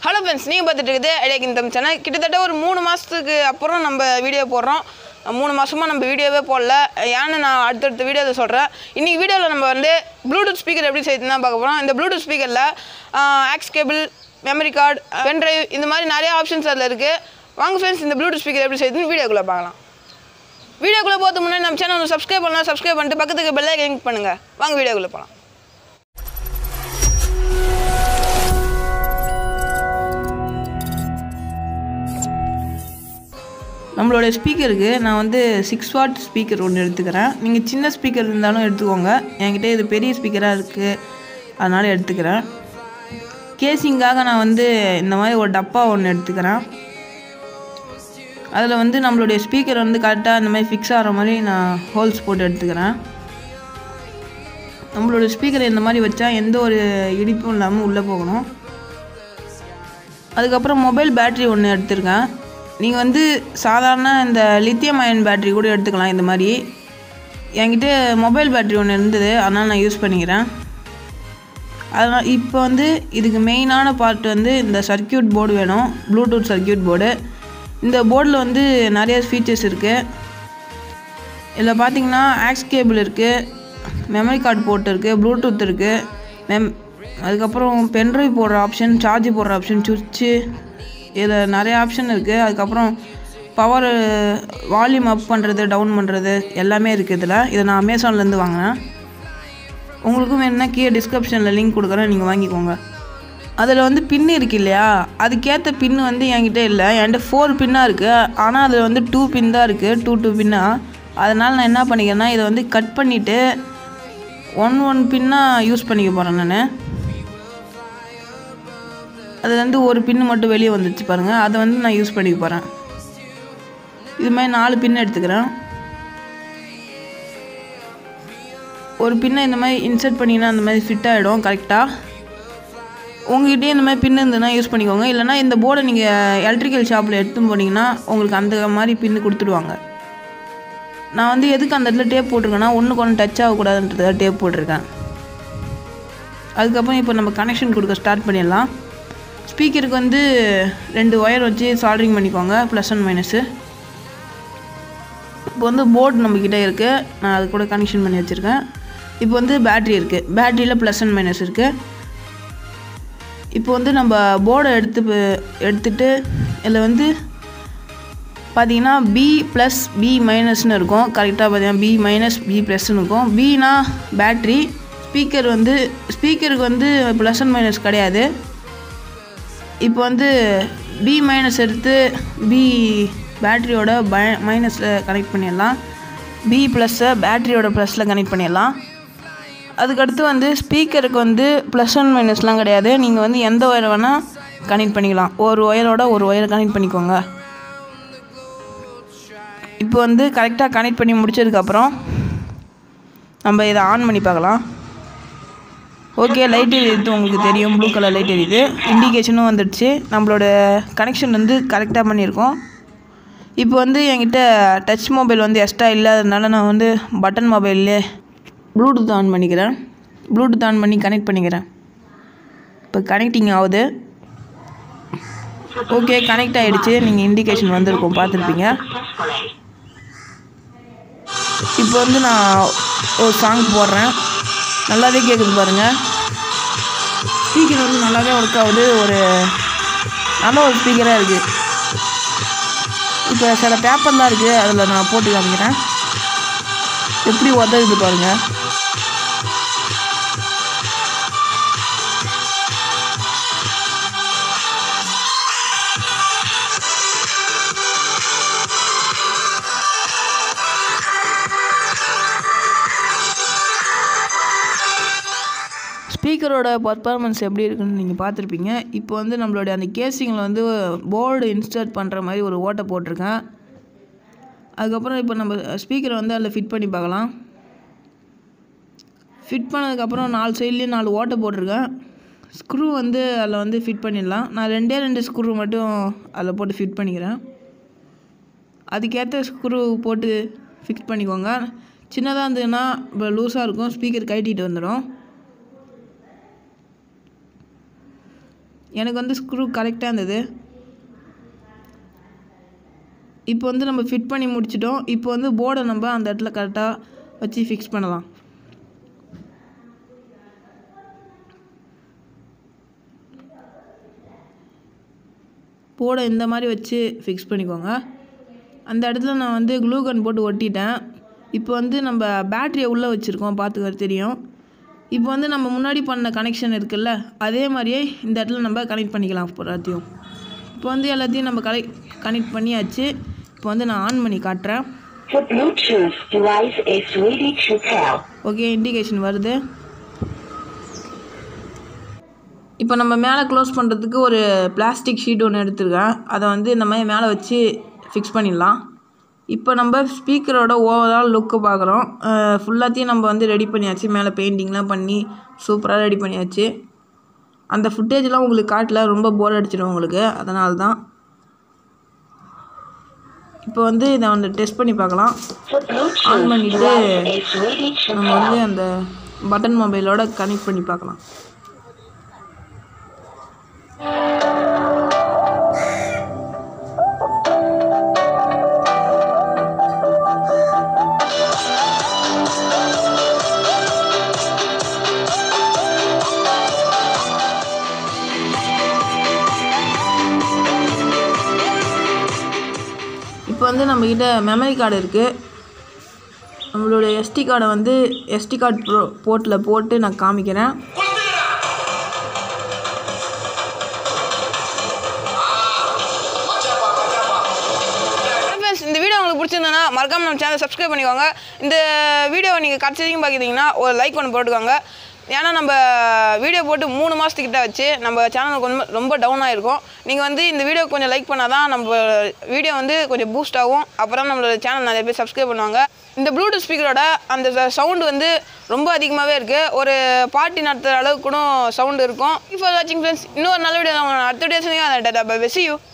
Hello friends நீங்கள் பார்த்துட்டு இருக்குது ஐடியா தம் சேனல் கிட்டத்தட்ட ஒரு மூணு மாதத்துக்கு அப்புறம் நம்ம வீடியோ போடுறோம் மூணு மாதமாக நம்ம வீடியோவே போடல ஏன்னு நான் அடுத்தடுத்த வீடியோவில் சொல்கிறேன் இன்றைக்கி வீடியோவில் நம்ம வந்து ப்ளூடூத் ஸ்பீக்கர் எப்படி செய்யுதுன்னு தான் பார்க்க போகிறோம் இந்த ப்ளூடூத் ஸ்பீக்கரில் aux cable memory card pendrive இந்த மாதிரி நிறைய ஆப்ஷன்ஸ் அதில் இருக்குது வாங்க ஃப்ரெண்ட்ஸ் இந்த ப்ளூடூத் ஸ்பீக்கர் எப்படி செய்யுதுன்னு வீடியோக்குள்ளே பார்க்கலாம் வீடியோக்குள்ளே போகிறதுக்கு முன்னாடி நம்ம சேனல் சப்ஸ்கிரைப் பண்ணலாம் சப்ஸ்கிரைப் பண்ணிட்டு பக்கத்துக்கு பெல்லை கிளிக் பண்ணுங்கள் வாங்க வீடியோக்குள்ளே போகலாம் நம்மளோட ஸ்பீக்கருக்கு நான் வந்து சிக்ஸ் வாட் ஸ்பீக்கர் ஒன்று எடுத்துக்கிறேன் நீங்கள் சின்ன ஸ்பீக்கர் இருந்தாலும் எடுத்துக்கோங்க என்கிட்ட இது பெரிய ஸ்பீக்கராக இருக்குது அதனால் எடுத்துக்கிறேன் கேசிங்காக நான் வந்து இந்த மாதிரி ஒரு டப்பா ஒன்று எடுத்துக்கிறேன் அதில் வந்து நம்மளுடைய ஸ்பீக்கர் வந்து கரெக்டாக இந்த மாதிரி ஃபிக்ஸ் ஆகிற மாதிரி நான் ஹோல்ஸ் போட்டு எடுத்துக்கிறேன் நம்மளோட ஸ்பீக்கர் இந்த மாதிரி வச்சா எந்த ஒரு இடிப்பும் இல்லாமல் உள்ளே போகணும் அதுக்கப்புறம் மொபைல் பேட்ரி ஒன்று எடுத்திருக்கேன் நீங்கள் வந்து சாதாரண இந்த லித்தியம் அயன் பேட்ரி கூட எடுத்துக்கலாம் இந்த மாதிரி என்கிட்ட மொபைல் பேட்ரி ஒன்று இருந்தது அதனால் நான் யூஸ் பண்ணிக்கிறேன் அதனால் இப்போ வந்து இதுக்கு மெயினான பார்ட் வந்து இந்த சர்க்கியூட் போர்டு வேணும் ப்ளூடூத் சர்க்கியூட் போர்டு இந்த போர்டில் வந்து நிறைய ஃபீச்சர்ஸ் இருக்குது இதில் பார்த்தீங்கன்னா ஆக்ஸ் கேபிள் இருக்குது மெமரி கார்டு போர்ட் இருக்குது ப்ளூடூத் இருக்குது மெம் அதுக்கப்புறம் பென்ட்ரைவ் போடுற ஆப்ஷன் சார்ஜ் போடுற ஆப்ஷன் சுவிட்சு இதில் நிறைய ஆப்ஷன் இருக்குது அதுக்கப்புறம் பவர் வால்யூம் அப் பண்ணுறது டவுன் பண்ணுறது எல்லாமே இருக்குது இதில் இதை நான் அமேசான்லேருந்து வாங்கினேன் உங்களுக்கும் வேணுன்னா கீழே டிஸ்கிரிப்ஷனில் லிங்க் கொடுக்குறேன் நீங்கள் வாங்கிக்கோங்க அதில் வந்து பின்னு இருக்கு இல்லையா அதுக்கேற்ற பின்னு வந்து என்கிட்ட இல்லை என்கிட்ட ஃபோர் பின்னாக இருக்குது ஆனால் அதில் வந்து டூ பின் தான் இருக்குது டூ டூ பின்னாக அதனால் நான் என்ன பண்ணிக்கிறேன்னா இதை வந்து கட் பண்ணிவிட்டு ஒன் ஒன் பின்னாக யூஸ் பண்ணிக்க போகிறேன் நான் அதுலேருந்து ஒரு பின்னு மட்டும் வெளியே வந்துச்சு பாருங்கள் அதை வந்து நான் யூஸ் பண்ணிக்க போகிறேன் இது மாதிரி நாலு பின் எடுத்துக்கிறேன் ஒரு பின்னை இந்த மாதிரி இன்சர்ட் பண்ணிங்கன்னா அந்த மாதிரி ஃபிட் ஆகிடும் கரெக்டாக உங்ககிட்டயே இந்த மாதிரி பின் இருந்ததுன்னா யூஸ் பண்ணிக்கோங்க இல்லைனா இந்த போர்டை நீங்கள் எலக்ட்ரிக்கல் ஷாப்பில் எடுத்துன்னு போனீங்கன்னா உங்களுக்கு அந்த மாதிரி பின்னு கொடுத்துடுவாங்க நான் வந்து எதுக்கு அந்த இடத்துல டேப் போட்டிருக்கேன்னா ஒன்றுக்கு ஒன்று டச் ஆகக்கூடாதுன்றதுக்காக டேப் போட்டிருக்கேன் அதுக்கப்புறம் இப்போ நம்ம கனெக்ஷன் கொடுக்க ஸ்டார்ட் பண்ணிடலாம் ஸ்பீக்கருக்கு வந்து ரெண்டு ஒயர் வச்சு சால்ட்ரிங் பண்ணிக்கோங்க ப்ளஸ் அண்ட் மைனஸு இப்போ வந்து போர்டு நம்மக்கிட்ட இருக்குது நான் அது கூட கனெக்ஷன் பண்ணி வச்சுருக்கேன் இப்போ வந்து பேட்ரி இருக்குது பேட்ரியில் ப்ளஸ் அண்ட் மைனஸ் இருக்குது இப்போ வந்து நம்ம போர்டை எடுத்து எடுத்துட்டு இதில் வந்து பார்த்தீங்கன்னா பி ப்ளஸ் பி மைனஸ்னு இருக்கும் கரெக்டாக பார்த்தீங்கன்னா பி மைனஸ் பி ப்ளஸ்னு இருக்கும் பினா பேட்ரி ஸ்பீக்கர் வந்து ஸ்பீக்கருக்கு வந்து ப்ளஸ் அண்ட் மைனஸ் கிடையாது இப்போ வந்து பி மைனஸ் எடுத்து பி பேட்ரியோட பய மைனஸில் கனெக்ட் பண்ணிடலாம் பி ப்ளஸ்ஸை பேட்ரியோட ப்ளஸில் கனெக்ட் பண்ணிடலாம் அதுக்கடுத்து வந்து ஸ்பீக்கருக்கு வந்து ப்ளஸ் ஒன் மைனஸ்லாம் கிடையாது நீங்கள் வந்து எந்த ஒயரை வேணால் கனெக்ட் பண்ணிக்கலாம் ஒரு ஒயரோட ஒரு ஒயரை கனெக்ட் பண்ணிக்கோங்க இப்போ வந்து கரெக்டாக கனெக்ட் பண்ணி முடிச்சதுக்கப்புறம் நம்ம இதை ஆன் பண்ணி பார்க்கலாம் ஓகே லைட் எரியுது உங்களுக்கு தெரியும் ப்ளூ கலர் லைட் எரியுது இண்டிகேஷனும் வந்துடுச்சு நம்மளோட கனெக்ஷன் வந்து கரெக்டாக பண்ணியிருக்கோம் இப்போ வந்து என்கிட்ட டச் மொபைல் வந்து எக்ஸ்ட்ரா இல்லாததுனால நான் வந்து பட்டன் மொபைல்லே ப்ளூடூத் ஆன் பண்ணிக்கிறேன் ப்ளூடூத் ஆன் பண்ணி கனெக்ட் பண்ணிக்கிறேன் இப்போ கனெக்டிங் ஆகுது ஓகே கனெக்ட் ஆகிடுச்சு நீங்கள் இண்டிகேஷன் வந்திருக்கும் பார்த்துருப்பீங்க இப்போ வந்து நான் ஒரு சாங் போடுறேன் நல்லாவே கேட்குது பாருங்கள் ஸ்பீக்கர் வந்து நல்லாவே ஒர்க் ஆகுது ஒரு நல்ல ஒரு ஸ்பீக்கராக இருக்குது இப்போ சில பேப்பர்லாம் இருக்குது அதில் நான் போட்டு காமிக்கிறேன் எப்படி உதவுது பாருங்கள் ஸ்பீக்கரோட பர்ஃபார்மன்ஸ் எப்படி இருக்குன்னு நீங்கள் பார்த்துருப்பீங்க இப்போ வந்து நம்மளுடைய அந்த கேசிங்கில் வந்து போர்டு இன்ஸ்டர்ட் பண்ணுற மாதிரி ஒரு ஓட்டை போட்டிருக்கேன் அதுக்கப்புறம் இப்போ நம்ம ஸ்பீக்கரை வந்து அதில் ஃபிட் பண்ணி பார்க்கலாம் ஃபிட் பண்ணதுக்கப்புறம் நாலு சைட்லேயும் நாலு ஓட்டை போட்டிருக்கேன் ஸ்க்ரூ வந்து அதில் வந்து ஃபிட் பண்ணிடலாம் நான் ரெண்டே ரெண்டு ஸ்க்ரூ மட்டும் அதில் போட்டு ஃபிட் பண்ணிக்கிறேன் அதுக்கேற்ற ஸ்க்ரூ போட்டு ஃபிக்ஸ் பண்ணிக்கோங்க சின்னதாக இருந்ததுன்னா இப்போ லூஸாக இருக்கும் ஸ்பீக்கர் கழட்டிட்டு வந்துடும் எனக்கு வந்து ஸ்க்ரூ கரெக்டாக இருந்தது இப்போ வந்து நம்ம ஃபிட் பண்ணி முடிச்சிட்டோம் இப்போ வந்து போர்டை நம்ம அந்த இடத்துல கரெக்டாக வச்சு ஃபிக்ஸ் பண்ணலாம் போர்டை இந்த மாதிரி வச்சு ஃபிக்ஸ் பண்ணிக்கோங்க அந்த இடத்துல நான் வந்து க்ளூகன் போட்டு ஒட்டிட்டேன் இப்போ வந்து நம்ம பேட்டரியை உள்ளே வச்சுருக்கோம் பார்த்துக்க தெரியும் இப்போ வந்து நம்ம முன்னாடி பண்ண கனெக்ஷன் இருக்குல்ல அதே மாதிரியே இந்த இடத்துல நம்ம கனெக்ட் பண்ணிக்கலாம் இப்போ எல்லாத்தையும் இப்போ வந்து எல்லாத்தையும் நம்ம கனெக்ட் கனெக்ட் பண்ணியாச்சு இப்போ வந்து நான் ஆன் பண்ணி காட்டுறேன் The Bluetooth device is ready to pair. Okay indication வருது இப்போ நம்ம மேலே க்ளோஸ் பண்ணுறதுக்கு ஒரு பிளாஸ்டிக் ஷீட் ஒன்று எடுத்துருக்கேன் அதை வந்து இந்த மாதிரி மேலே வச்சு ஃபிக்ஸ் பண்ணிடலாம் இப்போ நம்ம ஸ்பீக்கரோட ஓவரால் லுக்கு பார்க்குறோம் ஃபுல்லாத்தையும் நம்ம வந்து ரெடி பண்ணியாச்சு மேலே பெயிண்டிங்லாம் பண்ணி சூப்பராக ரெடி பண்ணியாச்சு அந்த ஃபுட்டேஜ்லாம் உங்களுக்கு காட்டல ரொம்ப போர் அடிச்சிடும் உங்களுக்கு அதனால தான் இப்போ வந்து இதை வந்து டெஸ்ட் பண்ணி பார்க்கலாம் The Bluetooth ஆன் பண்ணிட்டு device is ready to நம்ம வந்து அந்த பட்டன் மொபைலோட கனெக்ட் பண்ணி பார்க்கலாம் இப்போ வந்து நம்மக்கிட்ட மெமரி கார்டு இருக்குது நம்மளோட எஸ்டி கார்டை வந்து எஸ்டி கார்டு ப்ரோ போர்ட்டில் போட்டு நான் காமிக்கிறேன் ஃப்ரெண்ட்ஸ் இந்த வீடியோ உங்களுக்கு பிடிச்சிருந்தனா மறக்காம நம்ம சேனல் சப்ஸ்கிரைப் பண்ணிக்கோங்க இந்த வீடியோவை நீங்கள் கடைசியும் பார்க்குறீங்கன்னா ஒரு லைக் ஒன்று போட்டுக்கோங்க ஏன்னா நம்ம வீடியோ போட்டு மூணு மாதத்துக்கிட்ட வச்சு நம்ம சேனல் கொஞ்சம் ரொம்ப டவுன் ஆகிருக்கும் நீங்கள் வந்து இந்த வீடியோ கொஞ்சம் லைக் பண்ணால் தான் நம்ம வீடியோ வந்து கொஞ்சம் பூஸ்ட் ஆகும் அப்புறம் நம்மளோட சேனல் நிறைய பேர் சப்ஸ்கிரைப் பண்ணுவாங்க இந்த ப்ளூடூத் ஸ்பீக்கரோட அந்த சவுண்டு வந்து ரொம்ப அதிகமாகவே இருக்குது ஒரு பார்ட்டி நடத்துகிற அளவுக்கு கூட சவுண்டு இருக்கும் இப்போ வாட்சிங் ஃப்ரெண்ட்ஸ் இன்னொரு நல்ல வீடியோ நான் அடுத்த வீடியோ சொன்னீங்க அதை வெசி யூ